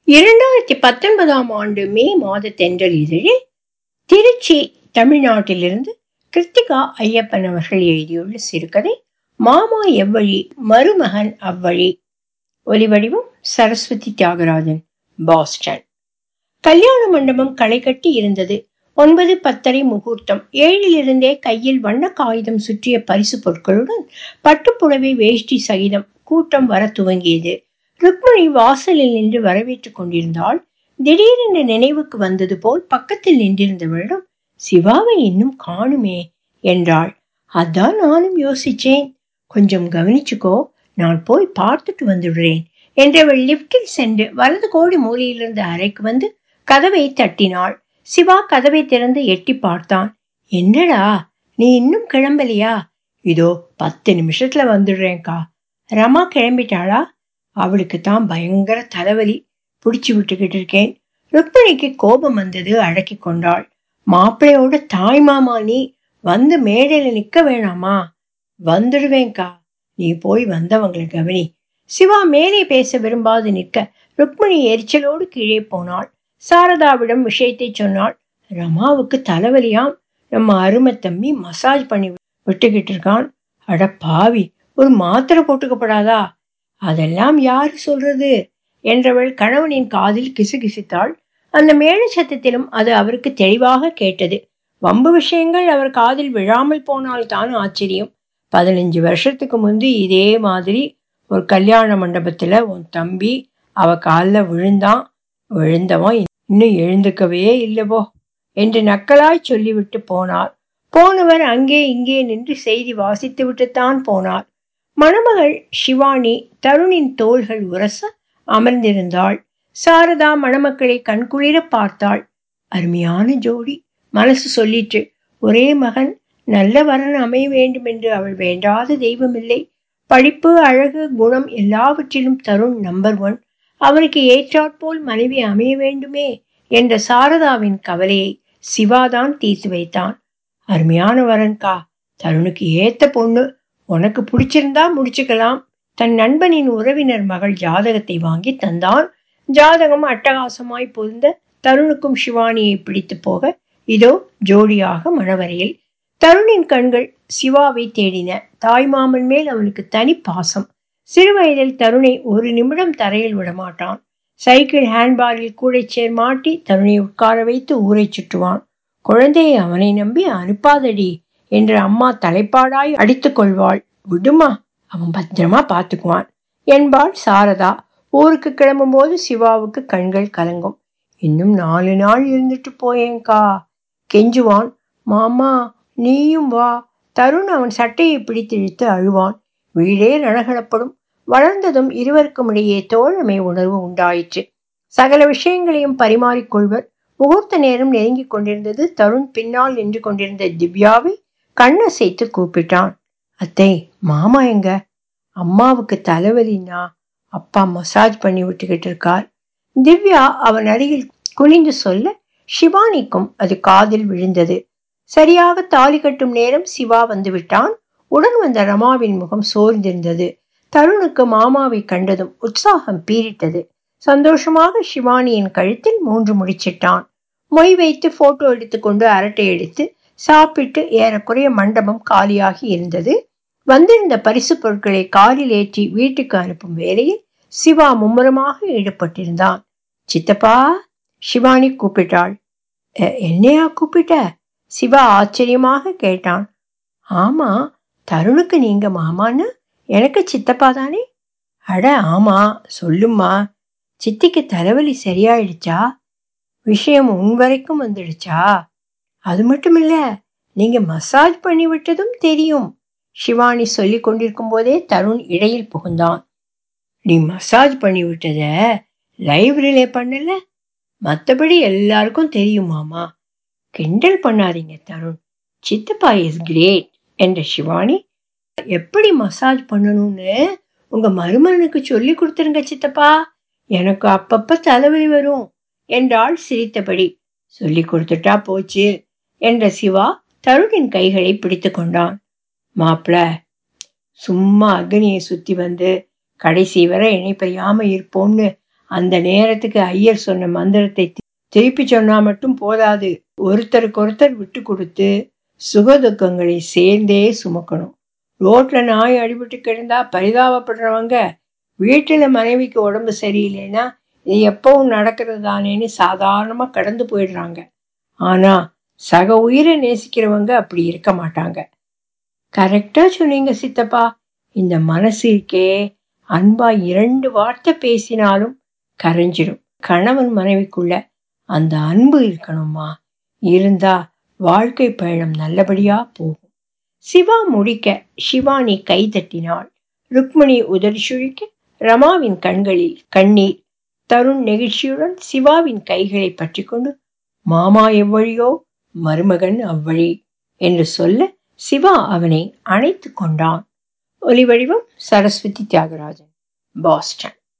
இரண்டாயிரத்தி பத்தொன்பதாம் ஆண்டு மே மாத தென்றல் இதழில் திருச்சி தமிழ்நாட்டிலிருந்து கிருத்திகா ஐயப்பன் அவர்கள் எழுதியுள்ள சிறுகதை மாமா எவ்வழி மருமகன் அவ்வழி ஒலிவடிவம் சரஸ்வதி தியாகராஜன் பாஸ்டன் கல்யாண மண்டபம் களை கட்டி இருந்தது ஒன்பது பத்தரை முகூர்த்தம் ஏழிலிருந்தே கையில் வண்ண காகிதம் சுற்றிய பரிசு பொருட்களுடன் பட்டுப்புடவை வேஷ்டி சகிதம் கூட்டம் வர துவங்கியது ருக்மணி வாசலில் நின்று வரவேற்றுக் கொண்டிருந்தாள் திடீரென்று நினைவுக்கு வந்தது போல் பக்கத்தில் நின்றிருந்தவளிடம் சிவாவை இன்னும் காணுமே என்றாள் அதான் நானும் யோசிச்சேன் கொஞ்சம் கவனிச்சுக்கோ நான் போய் பார்த்துட்டு வந்துடுறேன் என்றவள் லிப்டில் சென்று வலது கோடி மூலையிலிருந்து அறைக்கு வந்து கதவை தட்டினாள் சிவா கதவை திறந்து எட்டி பார்த்தான் என்னடா நீ இன்னும் கிளம்பலையா இதோ பத்து நிமிஷத்துல வந்துடுறேன்க்கா ரமா கிளம்பிட்டாளா அவளுக்கு தான் பயங்கர தலைவலி பிடிச்சி விட்டுக்கிட்டு இருக்கேன் ருக்மிணிக்கு கோபம் வந்தது அடக்கி கொண்டாள் மாப்பிள்ளையோட தாய் மாமா நீ வந்து மேடையில நிக்க வேணாமா வந்துடுவேன்க்கா நீ போய் வந்தவங்களை கவனி சிவா மேலே பேச விரும்பாது நிற்க ருக்மிணி எரிச்சலோடு கீழே போனாள் சாரதாவிடம் விஷயத்தை சொன்னாள் ரமாவுக்கு தலைவலியாம் நம்ம அருமை தம்பி மசாஜ் பண்ணி விட்டுக்கிட்டு இருக்கான் அட பாவி ஒரு மாத்திரை போட்டுக்கப்படாதா அதெல்லாம் யாரு சொல்றது என்றவள் கணவனின் காதில் கிசுகிசுத்தாள் அந்த மேல சத்தத்திலும் அது அவருக்கு தெளிவாக கேட்டது வம்பு விஷயங்கள் அவர் காதில் விழாமல் போனால் தான் ஆச்சரியம் பதினஞ்சு வருஷத்துக்கு முந்தி இதே மாதிரி ஒரு கல்யாண மண்டபத்துல உன் தம்பி அவ காலில் விழுந்தான் விழுந்தவன் இன்னும் எழுந்துக்கவே இல்லவோ என்று நக்கலாய் சொல்லிவிட்டு போனார் போனவர் அங்கே இங்கே நின்று செய்தி வாசித்து விட்டுத்தான் போனார் மணமகள் சிவானி தருணின் தோள்கள் உரச அமர்ந்திருந்தாள் சாரதா மணமக்களை கண்குளிர பார்த்தாள் அருமையான ஜோடி மனசு சொல்லிற்று ஒரே மகன் நல்ல வரன் அமைய வேண்டும் என்று அவள் வேண்டாத தெய்வமில்லை படிப்பு அழகு குணம் எல்லாவற்றிலும் தருண் நம்பர் ஒன் அவனுக்கு ஏற்றாற்போல் மனைவி அமைய வேண்டுமே என்ற சாரதாவின் கவலையை சிவாதான் தீர்த்து வைத்தான் அருமையான வரன்கா தருணுக்கு ஏத்த பொண்ணு உனக்கு பிடிச்சிருந்தா முடிச்சுக்கலாம் தன் நண்பனின் உறவினர் மகள் ஜாதகத்தை வாங்கி தந்தான் ஜாதகம் அட்டகாசமாய் பொருந்த தருணுக்கும் சிவானியை பிடித்து போக இதோ ஜோடியாக மணவரையில் தருணின் கண்கள் சிவாவை தேடின தாய்மாமன் மேல் அவனுக்கு தனி பாசம் சிறுவயதில் தருணை ஒரு நிமிடம் தரையில் விடமாட்டான் சைக்கிள் ஹேண்ட்பாரில் கூடைச்சேர் மாட்டி தருணை உட்கார வைத்து ஊரை சுற்றுவான் குழந்தையை அவனை நம்பி அனுப்பாதடி என்று அம்மா தலைப்பாடாய் அடித்துக் கொள்வாள் விடுமா அவன் பத்திரமா பார்த்துக்குவான் என்பாள் சாரதா ஊருக்கு கிளம்பும் போது சிவாவுக்கு கண்கள் கலங்கும் இன்னும் நாலு நாள் இருந்துட்டு போயேங்கா கெஞ்சுவான் மாமா நீயும் வா தருண் அவன் சட்டையை பிடித்திழுத்து அழுவான் வீடே ரணகலப்படும் வளர்ந்ததும் இருவருக்கும் இடையே தோழமை உணர்வு உண்டாயிற்று சகல விஷயங்களையும் பரிமாறிக்கொள்வர் முகூர்த்த நேரம் நெருங்கிக் கொண்டிருந்தது தருண் பின்னால் நின்று கொண்டிருந்த திவ்யாவை கண்ணசைத்து கூப்பிட்டான் அத்தை மாமா எங்க அம்மாவுக்கு தலைவலின்னா அப்பா மசாஜ் பண்ணி விட்டுக்கிட்டு இருக்கார் திவ்யா அவன் அருகில் குனிந்து சொல்ல சிவானிக்கும் அது காதில் விழுந்தது சரியாக தாலி கட்டும் நேரம் சிவா வந்து விட்டான் உடன் வந்த ரமாவின் முகம் சோர்ந்திருந்தது தருணுக்கு மாமாவை கண்டதும் உற்சாகம் பீரிட்டது சந்தோஷமாக சிவானியின் கழுத்தில் மூன்று முடிச்சிட்டான் மொய் வைத்து போட்டோ எடுத்துக்கொண்டு அரட்டை எடுத்து சாப்பிட்டு ஏறக்குறைய மண்டபம் காலியாகி இருந்தது வந்திருந்த பரிசு பொருட்களை காரில் ஏற்றி வீட்டுக்கு அனுப்பும் வேலையில் சிவா மும்முரமாக ஈடுபட்டிருந்தான் சித்தப்பா சிவானி கூப்பிட்டாள் என்னையா கூப்பிட்ட சிவா ஆச்சரியமாக கேட்டான் ஆமா தருணுக்கு நீங்க மாமான்னு எனக்கு சித்தப்பா தானே அட ஆமா சொல்லும்மா சித்திக்கு தலைவலி சரியாயிடுச்சா விஷயம் உன் வரைக்கும் வந்துடுச்சா அது மட்டும் இல்ல நீங்க மசாஜ் பண்ணி விட்டதும் தெரியும் சிவானி சொல்லி கொண்டிருக்கும் போதே தருண் இடையில் புகுந்தான் நீ மசாஜ் பண்ணி விட்டத லைவ் ரிலே பண்ணல மற்றபடி எல்லாருக்கும் தெரியும் மாமா கிண்டல் பண்ணாதீங்க தருண் சித்தப்பா இஸ் கிரேட் என்ற சிவானி எப்படி மசாஜ் பண்ணணும்னு உங்க மருமகனுக்கு சொல்லி கொடுத்துருங்க சித்தப்பா எனக்கு அப்பப்ப தலைவலி வரும் என்றாள் சிரித்தபடி சொல்லி கொடுத்துட்டா போச்சு என்ற சிவா தருணின் கைகளை பிடித்து கொண்டான் மாப்பிள சும்மா அக்னியை சுத்தி வந்து கடைசி வரை இணைப்பறியாம இருப்போம்னு அந்த நேரத்துக்கு ஐயர் சொன்ன மந்திரத்தை திருப்பி சொன்னா மட்டும் போதாது ஒருத்தருக்கு ஒருத்தர் விட்டு கொடுத்து சுகதுக்கங்களை சேர்ந்தே சுமக்கணும் ரோட்ல நாய் அடிபட்டு கிடந்தா பரிதாபப்படுறவங்க வீட்டுல மனைவிக்கு உடம்பு சரியில்லைன்னா இது எப்பவும் நடக்கிறது தானேன்னு சாதாரணமா கடந்து போயிடுறாங்க ஆனா சக உயிரை நேசிக்கிறவங்க அப்படி இருக்க மாட்டாங்க கரெக்டா சொன்னீங்க சித்தப்பா இந்த மனசு இருக்கே அன்பா இரண்டு வார்த்தை பேசினாலும் கரைஞ்சிடும் கணவன் மனைவிக்குள்ள அந்த அன்பு இருக்கணுமா இருந்தா வாழ்க்கை பயணம் நல்லபடியா போகும் சிவா முடிக்க சிவானி கை தட்டினாள் ருக்மணி உதறி சுழிக்க ரமாவின் கண்களில் கண்ணீர் தருண் நெகிழ்ச்சியுடன் சிவாவின் கைகளை பற்றி கொண்டு மாமா எவ்வழியோ மருமகன் அவ்வழி என்று சொல்ல சிவா அவனை அணைத்து கொண்டான் ஒலிவடிவம் சரஸ்வதி தியாகராஜன் பாஸ்டன்